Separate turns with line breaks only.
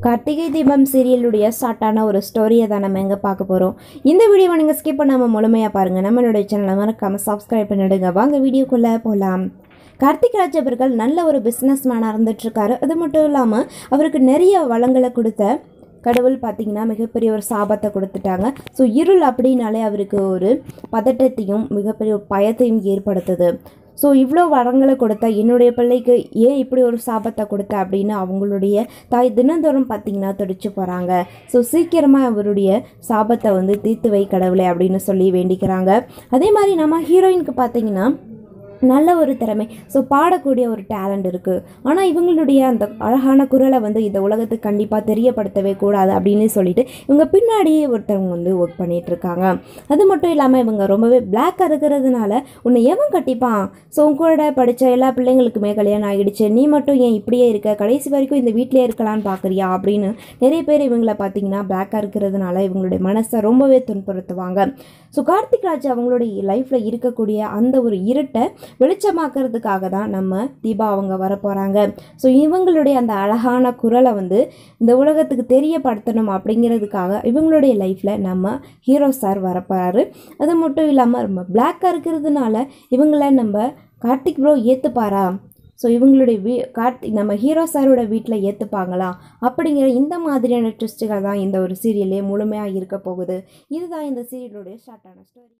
கார்த்திகை தீபம் சீரியலுடைய ஷார்ட்டான ஒரு ஸ்டோரியை தான் நம்ம எங்கே பார்க்க போகிறோம் இந்த வீடியோவை நீங்கள் ஸ்கிப் பண்ணாமல் முழுமையாக பாருங்கள் நம்மளுடைய சேனலை மறக்காமல் சப்ஸ்கிரைப் பண்ணிடுங்க வாங்க வீடியோக்குள்ளே போகலாம் கார்த்திக் ராஜ் அவர்கள் நல்ல ஒரு பிஸ்னஸ் மேனாக இருந்துட்டுருக்காரு அது மட்டும் இல்லாமல் அவருக்கு நிறைய வளங்களை கொடுத்த கடவுள் பார்த்தீங்கன்னா மிகப்பெரிய ஒரு சாபத்தை கொடுத்துட்டாங்க ஸோ இருள் அப்படின்னாலே அவருக்கு ஒரு பதட்டத்தையும் மிகப்பெரிய ஒரு பயத்தையும் ஏற்படுத்துது ஸோ இவ்வளோ வரங்களை கொடுத்த என்னுடைய பிள்ளைக்கு ஏன் இப்படி ஒரு சாபத்தை கொடுத்த அப்படின்னு அவங்களுடைய தாய் தினந்தோறும் பார்த்தீங்கன்னா துடிச்சு போகிறாங்க ஸோ சீக்கிரமாக அவருடைய சாபத்தை வந்து தீர்த்து வை கடவுளே அப்படின்னு சொல்லி வேண்டிக்கிறாங்க அதே மாதிரி நம்ம ஹீரோயினுக்கு பார்த்தீங்கன்னா நல்ல ஒரு திறமை ஸோ பாடக்கூடிய ஒரு டேலண்ட் இருக்குது ஆனால் இவங்களுடைய அந்த அழகான குரலை வந்து இந்த உலகத்துக்கு கண்டிப்பாக தெரியப்படுத்தவே கூடாது அப்படின்னு சொல்லிட்டு இவங்க பின்னாடியே ஒருத்தவங்க வந்து ஒர்க் பண்ணிட்டு இருக்காங்க அது மட்டும் இல்லாமல் இவங்க ரொம்பவே பிளாக்காக இருக்கிறதுனால உன்னை எவன் கட்டிப்பான் ஸோ உன் கூட படித்த எல்லா பிள்ளைங்களுக்குமே கல்யாணம் ஆகிடுச்சு நீ மட்டும் ஏன் இப்படியே இருக்க கடைசி வரைக்கும் இந்த வீட்டிலே இருக்கலாம்னு பார்க்குறியா அப்படின்னு நிறைய பேர் இவங்களை பார்த்தீங்கன்னா பிளாக்காக இருக்கிறதுனால இவங்களுடைய மனசை ரொம்பவே துன்புறுத்துவாங்க ஸோ கார்த்திக் ராஜ் அவங்களுடைய லைஃப்பில் இருக்கக்கூடிய அந்த ஒரு இருட்டை வெளிச்சமாக்குறதுக்காக தான் நம்ம தீபா அவங்க வரப்போகிறாங்க ஸோ இவங்களுடைய அந்த அழகான குரலை வந்து இந்த உலகத்துக்கு தெரியப்படுத்தணும் அப்படிங்கிறதுக்காக இவங்களுடைய லைஃப்பில் நம்ம ஹீரோ சார் வரப்போகிறாரு அது மட்டும் இல்லாமல் ரொம்ப பிளாக்காக இருக்கிறதுனால இவங்கள நம்ம கார்த்திக் ப்ரோ ஏற்றுப்பாரா ஸோ இவங்களுடைய வீ கார்த்திக் நம்ம ஹீரோ சாரோட வீட்டில் ஏற்றுப்பாங்களா அப்படிங்கிற இந்த மாதிரியான ட்விஸ்ட்டுகள் தான் இந்த ஒரு சீரியலே முழுமையாக இருக்க போகுது இதுதான் இந்த சீரியலுடைய ஷார்ட்டான ஸ்டோரி